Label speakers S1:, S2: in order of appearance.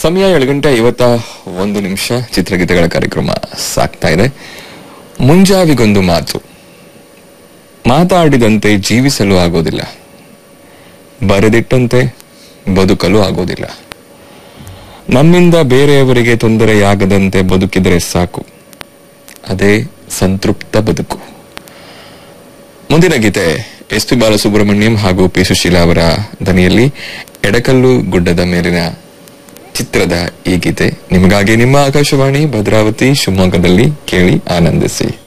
S1: ಸಮಯ ಏಳು ಗಂಟೆ ಐವತ್ತ ಒಂದು ನಿಮಿಷ ಚಿತ್ರಗೀತೆಗಳ ಕಾರ್ಯಕ್ರಮ ಸಾಗ್ತಾ ಇದೆ ಮುಂಜಾವಿಗೊಂದು ಮಾತು ಮಾತಾಡಿದಂತೆ ಜೀವಿಸಲು ಆಗೋದಿಲ್ಲ ಬರೆದಿಟ್ಟಂತೆ ಬದುಕಲು ಆಗೋದಿಲ್ಲ ನಮ್ಮಿಂದ ಬೇರೆಯವರಿಗೆ ತೊಂದರೆಯಾಗದಂತೆ ಬದುಕಿದರೆ ಸಾಕು ಅದೇ ಸಂತೃಪ್ತ ಬದುಕು ಮುಂದಿನ ಗೀತೆ ಎಸ್ ಪಿ ಬಾಲಸುಬ್ರಹ್ಮಣ್ಯಂ ಹಾಗೂ ಪಿ ಸುಶೀಲಾ ಅವರ ದನಿಯಲ್ಲಿ ಎಡಕಲ್ಲು ಗುಡ್ಡದ ಮೇಲಿನ ಚಿತ್ರದ ಈ ಗೀತೆ ನಿಮಗಾಗಿ ನಿಮ್ಮ ಆಕಾಶವಾಣಿ ಭದ್ರಾವತಿ ಶಿವಮೊಗ್ಗದಲ್ಲಿ ಕೇಳಿ ಆನಂದಿಸಿ